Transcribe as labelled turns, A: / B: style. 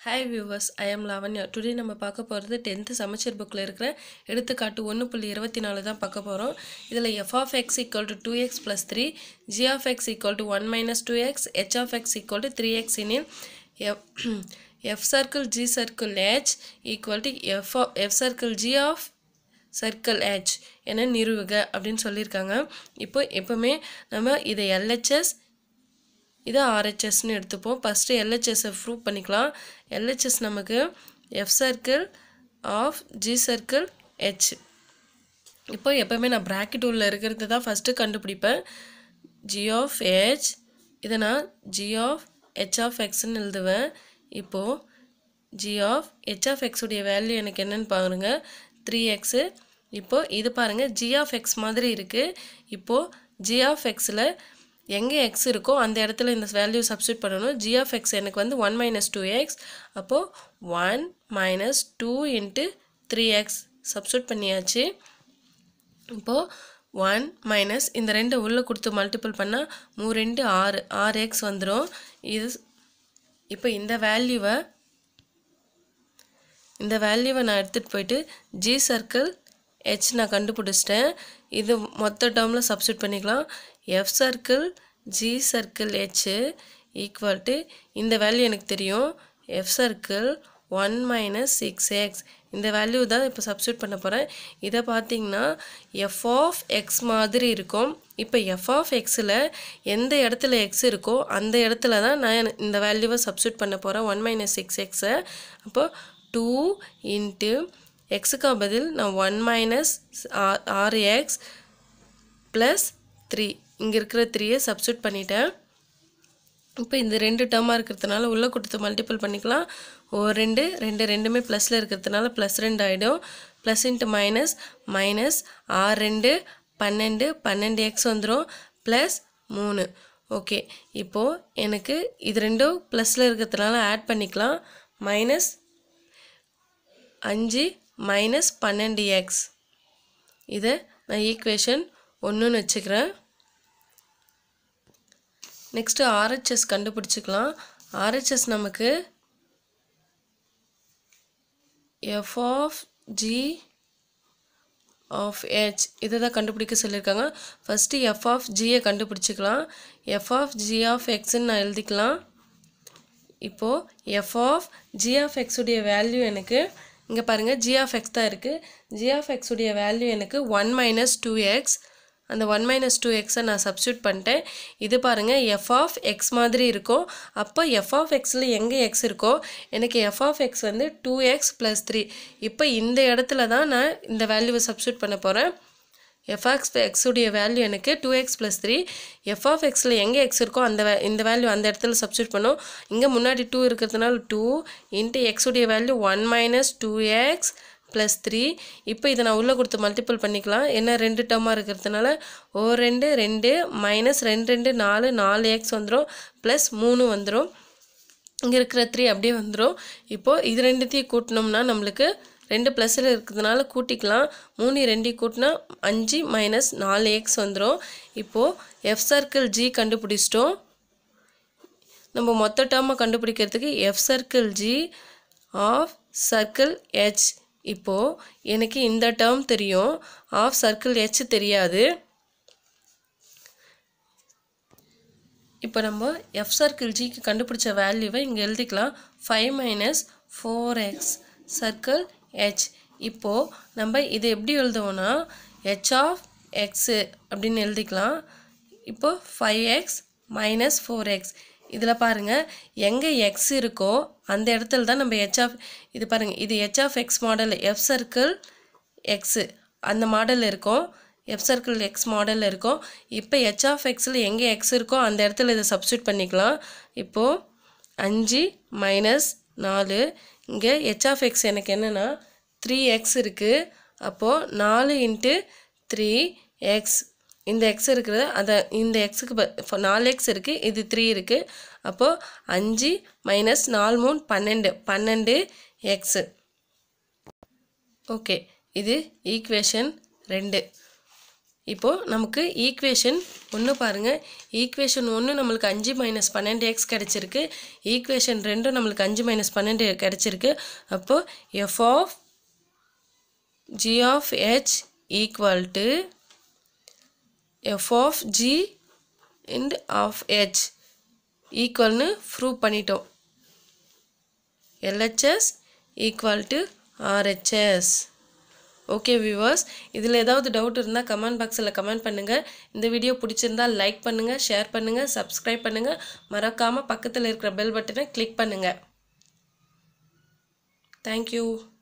A: hi viewers I am Lavanya today நம்ம பார்க்க போகிறது டென்த்து சமச்சீர் புக்கில் இருக்கிற எடுத்துக்காட்டு ஒன்று புள்ளி இருபத்தி நாலு தான் பார்க்க போகிறோம் இதில் F of X equal to two X plus three G of X equal to one minus two X H of X equal to three X இனில் F F circle G circle H equal to F F circle G of circle H என நிறுவுக அப்படின்னு சொல்லியிருக்காங்க இப்போ எப்போவுமே நம்ம இதை LHS இதை ஆர்ஹெச்எஸ்னு எடுத்துப்போம் ஃபஸ்ட்டு எல்ஹெச்எஸ்ஸை ப்ரூவ் பண்ணிக்கலாம் எல்ஹெச்எஸ் நமக்கு F circle of G circle H இப்போ எப்போவுமே நான் ப்ராக்கெட் உள்ள இருக்கிறது தான் ஃபஸ்ட்டு கண்டுபிடிப்பேன் ஜி ஆஃப் ஹெச் இதை நான் ஜி ஆஃப் ஹெச் ஆஃப் எக்ஸ்ன்னு எழுதுவேன் இப்போது ஜி ஆஃப் ஹெச் ஆஃப் எக்ஸுடைய வேல்யூ எனக்கு என்னென்னு பாருங்கள் த்ரீ எக்ஸு இப்போது இது பாருங்கள் ஜி ஆஃப் எக்ஸ் மாதிரி இருக்குது இப்போது ஜி ஆஃப் எக்ஸில் எங்கே எக்ஸ் இருக்கோ அந்த இடத்துல இந்த வேல்யூ சப்ஸ்டியூட் பண்ணணும் ஜி ஆஃப் எக்ஸ் எனக்கு வந்து ஒன் மைனஸ் டூ எக்ஸ் அப்போது one minus two into three X substitute பண்ணியாச்சு இப்போது ஒன் மைனஸ் இந்த ரெண்டு உள்ளே கொடுத்து மல்டிபிள் பண்ணால் மூ ரெண்டு ஆறு ஆறு எக்ஸ் வந்துடும் இது இப்போ இந்த வேல்யூவை இந்த வேல்யூவை நான் எடுத்துகிட்டு போயிட்டு ஜி சர்க்கிள் ஹெச் நான் கண்டுபிடிச்சிட்டேன் இது மொத்த டேர்மில் சப்ஸ்டியூட் பண்ணிக்கலாம் F circle G circle H equal to இந்த வேல்யூ எனக்கு தெரியும் F circle one minus six X இந்த வேல்யூ தான் இப்போ சப்ஸ்டியூட் பண்ண போகிறேன் இதை பார்த்தீங்கன்னா எஃப் ஆஃப் எக்ஸ் மாதிரி இருக்கும் இப்போ எஃப் ஆஃப் எக்ஸில் எந்த இடத்துல எக்ஸ் இருக்கோ அந்த இடத்துல தான் நான் இந்த வேல்யூவை சப்ஸ்டியூட் பண்ண போகிறேன் ஒன் மைனஸ் சிக்ஸ் எக்ஸை அப்போ டூ இன்ட்டு எக்ஸுக்கு பதில் நான் ஒன் மைனஸ் ஆறு எக்ஸ் ப்ளஸ் த்ரீ இங்கே இருக்கிற த்ரீயை சப்ஸ்டியூட் பண்ணிட்டேன் இப்போ இந்த ரெண்டு டேர்மாக இருக்கிறதுனால உள்ளே கொடுத்து மல்டிபிள் பண்ணிக்கலாம் ஒரு ரெண்டு ரெண்டு ரெண்டுமே ப்ளஸில் இருக்கிறதுனால ப்ளஸ் ரெண்டு ஆகிடும் ப்ளஸ் இன்ட்டு மைனஸ் மைனஸ் ஆறு ரெண்டு பன்னெண்டு பன்னெண்டு எக்ஸ் வந்துடும் ப்ளஸ் மூணு ஓகே இப்போது எனக்கு இது ரெண்டும் ப்ளஸில் இருக்கிறதுனால ஆட் பண்ணிக்கலாம் மைனஸ் அஞ்சு மைனஸ் பன்னெண்டு எக்ஸ் இதை நான் ஈக்குவேஷன் ஒன்றுன்னு வச்சுக்கிறேன் நெக்ஸ்ட்டு ஆர்ஹெச்எஸ் கண்டுபிடிச்சிக்கலாம் ஆர்ஹெச்எஸ் நமக்கு F of G of H இதை தான் கண்டுபிடிக்க சொல்லியிருக்காங்க ஃபஸ்ட்டு எஃப் ஆஃப் ஜியை கண்டுபிடிச்சிக்கலாம் எஃப் ஆஃப் ஜி ஆஃப் எக்ஸ்ன்னு நான் எழுதிக்கலாம் இப்போது எஃப் ஆஃப் ஜி ஆஃப் எக்ஸுடைய வேல்யூ எனக்கு இங்கே பாருங்கள் ஜி ஆஃப் எக்ஸ் தான் இருக்குது ஜி ஆஃப் எக்ஸுடைய வேல்யூ எனக்கு ஒன் மைனஸ் டூ எக்ஸ் அந்த ஒன் மைனஸ் டூ எக்ஸை நான் சப்ஸ்டியூட் பண்ணிட்டேன் இது பாருங்கள் எஃப் ஆஃப் எக்ஸ் மாதிரி இருக்கும் அப்போ எஃப் ஆஃப் எக்ஸில் எங்கே எக்ஸ் இருக்கோ எனக்கு எஃப் ஆஃப் எக்ஸ் வந்து டூ எக்ஸ் ப்ளஸ் த்ரீ இப்போ இந்த இடத்துல தான் நான் இந்த வேல்யூவை சப்ஸ்டியூட் பண்ண போகிறேன் எஃப் ஆக்ஸ் எக்ஸுடைய வேல்யூ எனக்கு two X plus three F of எக்ஸில் எங்கே எக்ஸ் இருக்கோ அந்த வே இந்த வேல்யூ அந்த இடத்துல சப்ஸ்டியூட் பண்ணும் இங்கே முன்னாடி டூ இருக்கிறதுனால டூ இன்ட்டு எக்ஸுடைய value one minus two X plus three இப்போ இதை நான் உள்ளே கொடுத்து மல்டிபிள் பண்ணிக்கலாம் என்ன ரெண்டு டேர்மாக இருக்கிறதுனால ஓ ரெண்டு ரெண்டு மைனஸ் ரெண்டு ரெண்டு நாலு நாலு எக்ஸ் வந்துடும் ப்ளஸ் மூணு வந்துடும் இங்கே இருக்கிற த்ரீ அப்படியே வந்துடும் இப்போது இது ரெண்டுத்தையும் கூட்டினோம்னா நம்மளுக்கு ரெண்டு ப்ளஸில் இருக்கிறதுனால கூட்டிக்கலாம் மூணு ரெண்டையும் கூட்டினா அஞ்சு மைனஸ் நாலு எக்ஸ் வந்துடும் இப்போது எஃப் சர்க்கிள் ஜி கண்டுபிடிச்சிட்டோம் நம்ம மொத்த டேர்மை கண்டுபிடிக்கிறதுக்கு F circle G of circle H இப்போது எனக்கு இந்த டேர்ம் தெரியும் ஆஃப் சர்க்கிள் ஹெச் தெரியாது இப்போ நம்ம எஃப் சர்க்கிள் ஜிக்கு கண்டுபிடிச்ச வேல்யூவை இங்கே எழுதிக்கலாம் five minus four X circle H இப்போது நம்ம இதை எப்படி எழுதுவோன்னா ஹெச் ஆஃப் எக்ஸு அப்படின்னு எழுதிக்கலாம் இப்போது five X minus four X இதில் பாருங்கள் எங்கே எக்ஸ் இருக்கோ அந்த இடத்துல தான் நம்ம ஹெச் ஆஃப் இது பாருங்கள் இது H of X model F circle X அந்த மாடல் இருக்கும் எஃப் சர்க்கிள் எக்ஸ் மாடலில் இருக்கும் இப்போ ஹெச் ஆஃப் எக்ஸில் எங்கே எக்ஸ் இருக்கோ அந்த இடத்துல இதை சப்ஸ்டியூட் பண்ணிக்கலாம் இப்போது அஞ்சு மைனஸ் நாலு இங்கே ஹெச் ஆஃப் எக்ஸ் எனக்கு என்னென்னா த்ரீ எக்ஸ் இருக்குது அப்போது நாலு இன்ட்டு த்ரீ எக்ஸ் இந்த எக்ஸ் இருக்கிறது அதை இந்த எக்ஸுக்கு நாலு எக்ஸ் இருக்குது இது த்ரீ இருக்குது அப்போது அஞ்சு மைனஸ் நாலு மூணு பன்னெண்டு பன்னெண்டு எக்ஸு ஓகே இது ஈக்குவேஷன் ரெண்டு இப்போது நமக்கு ஈக்குவேஷன் ஒன்று பாருங்கள் ஈக்குவேஷன் ஒன்று நம்மளுக்கு அஞ்சு மைனஸ் பன்னெண்டு எக்ஸ் கிடச்சிருக்கு ஈக்குவேஷன் ரெண்டும் நம்மளுக்கு அஞ்சு மைனஸ் பன்னெண்டு கிடச்சிருக்கு அப்போது F of G of H equal to F of G and of H ஈக்குவல்னு ப்ரூவ் பண்ணிட்டோம் LHS equal to RHS okay viewers இதில் ஏதாவது டவுட் இருந்தால் கமெண்ட் பாக்ஸில் கமெண்ட் பண்ணுங்கள் இந்த வீடியோ பிடிச்சிருந்தால் லைக் பண்ணுங்கள் ஷேர் பண்ணுங்கள் சப்ஸ்கிரைப் பண்ணுங்கள் மறக்காமல் பக்கத்தில் இருக்கிற பெல் பட்டனை கிளிக் பண்ணுங்கள் தேங்க்யூ